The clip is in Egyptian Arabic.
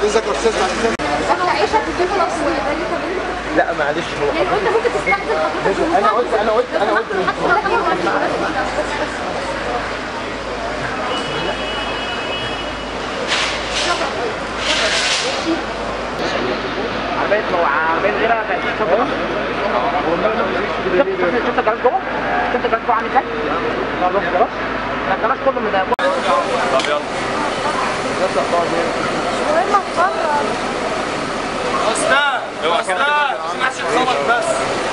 بعد اذنك يا استاذ بعد اذنك اكل عيشك بتجيبه نفسه لا معلش هو يعني انت ممكن تستخدم حضرتك انا قلت انا قلت انا قلت عربية لو عربية غيرها كانت شوف شفت الجراج جوه؟ شفت الجراج جوه عامل ازاي؟ خلاص الجراج كله من طب يلا استاذ استاذ عشان خبط بس